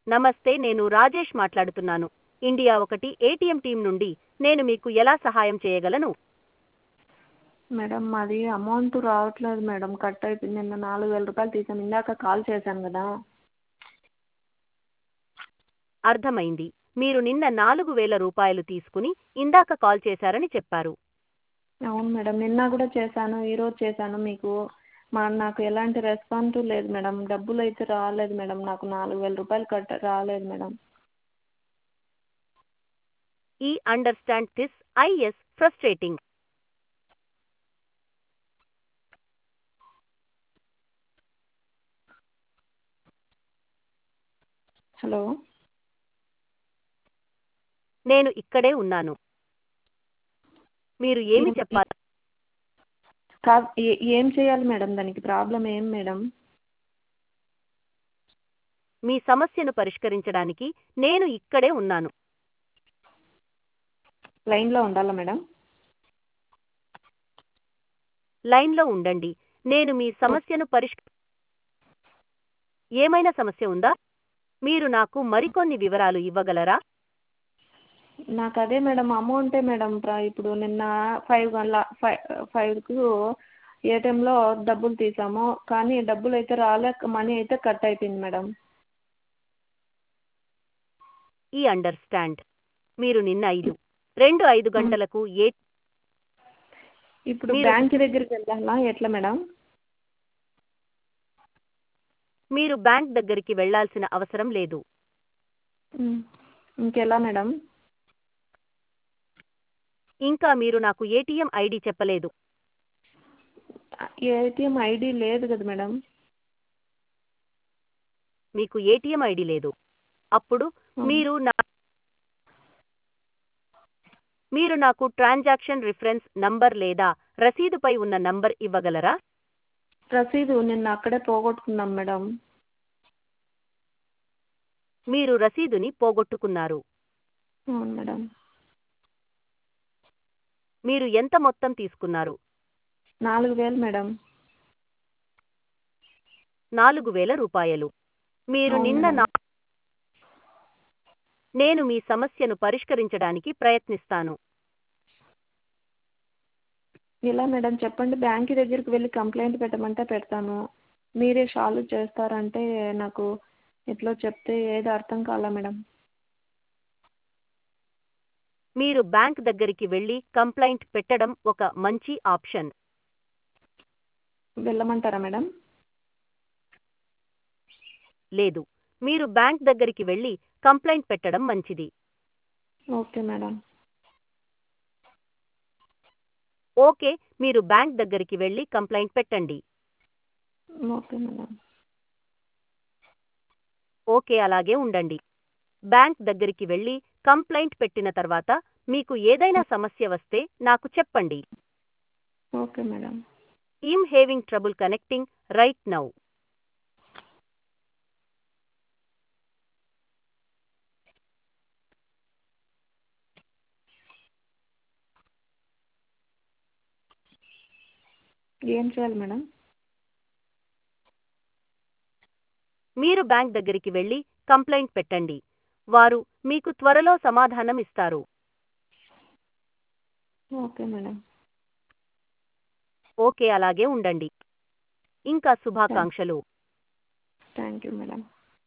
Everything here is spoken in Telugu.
నమస్తే నేను రాజేష్ మాట్లాడుతున్నాను ఇండియా ఒకటి ఏటీఎం టీం నుండి నేను మీకు ఎలా సహాయం చేయగలను మేడం మాది అమౌంట్ రావట్లేదు మేడం కట్ అయిపోయింది నిన్న నాలుగు వేల రూపాయలు తీసాను ఇందాక కాల్ చేశాను కదా అర్థమైంది మీరు నిన్న నాలుగు వేల రూపాయలు తీసుకుని ఇందాక కాల్ చేశారని చెప్పారు అవును మేడం నిన్న కూడా చేశాను ఈరోజు చేశాను మీకు మా నాకు ఎలాంటి రెస్పాన్స్ లేదు మేడం డబ్బులు అయితే రాలేదు మేడం నాకు నాలుగు వేల రూపాయలు కట్ రాలేదు madam I understand this is frustrating hello నేను ఇక్కడే ఉన్నాను మీరు ఏమి చెప్పాలి కా ఏ- ఏం చేయాలి మేడం దానికి ప్రాబ్లం ఏం మేడం మీ సమస్యను పరిష్కరించడానికి నేను ఇక్కడే ఉన్నాను లైన్లో ఉండాలా మేడం లైన్లో ఉండండి నేను మీ సమస్యను పరిష్క ఏమైనా సమస్య ఉందా మీరు నాకు మరికొన్ని వివరాలు ఇవ్వగలరా నాకు అదే మేడం అమౌంటే మేడం ప్ర- ఇప్పుడు నిన్న ఫైవ్ గంటల ఫైవ్ ఫైవ్కు ఏటీఎంలో డబ్బులు తీసాము కానీ డబ్బులు అయితే రాలే మనీ అయితే కట్ అయిపోయింది మేడం ఈ అండర్స్టాండ్ మీరు నిన్న ఐదు రెండు ఐదు గంటలకు ఏ ఇప్పుడు మీరు- బ్యాంక్ దగ్గరికి వెళ్ళాలా ఎట్లా మేడం మీరు బ్యాంక్ దగ్గరికి వెళ్లాల్సిన అవసరం లేదు ఉమ్. ఇంకెలా మేడం ఇంకా మీరు నాకు ఏటీఎం ఐడి చెప్పలేదు ఏటీఎం ఐడి లేదు కదా మేడం మీకు ఏటీఎం ఐడి లేదు అప్పుడు మీరు నా మీరు నాకు ట్రాన్సాక్షన్ రిఫరెన్స్ నంబర్ లేదా రసీదుపై ఉన్న నంబర్ ఇవ్వగలరా రసీదు నిన్న అక్కడే పోగొట్టుకున్నాం మేడం మీరు రసీదుని పోగొట్టుకున్నారు అవును మేడం మీరు ఎంత మొత్తం తీసుకున్నారు నాలుగు వేలు మేడం నాలుగు వేల రూపాయలు మీరు అవును నిన్న మేడం. నా నేను మీ సమస్యను పరిష్కరించడానికి ప్రయత్నిస్తాను ఇలా మేడం చెప్పండి బ్యాంక్ దగ్గరికి వెళ్ళి కంప్లైంట్ పెట్టమంటే పెడతాను మీరే సాల్వ్ చేస్తారంటే నాకు ఎట్లో చెప్తే ఏది అర్థం కాలా మేడం మీరు బ్యాంక్ దగ్గరికి వెళ్లి కంప్లైంట్ పెట్టడం ఒక మంచి ఆప్షన్ వెళ్ళమంటారా మేడం లేదు మీరు బ్యాంక్ దగ్గరికి వెళ్లి కంప్లైంట్ పెట్టడం మంచిది ఓకే మేడం ఓకే మీరు బ్యాంక్ దగ్గరికి వెళ్లి కంప్లైంట్ పెట్టండి ఓకే మేడం ఓకే అలాగే ఉండండి బ్యాంక్ దగ్గరికి వెళ్లి కంప్లైంట్ పెట్టిన తర్వాత మీకు ఏదైనా సమస్య వస్తే నాకు చెప్పండి okay madam I'm having trouble connecting right now ఏం చేయాలి మేడం మీరు బ్యాంక్ దగ్గరికి వెళ్లి కంప్లైంట్ పెట్టండి వారు మీకు త్వరలో సమాధానం ఇస్తారు ఓకే మేడం ఓకే అలాగే ఉండండి ఇంకా శుభాకాంక్షలు థ్యాంక్ యూ మేడం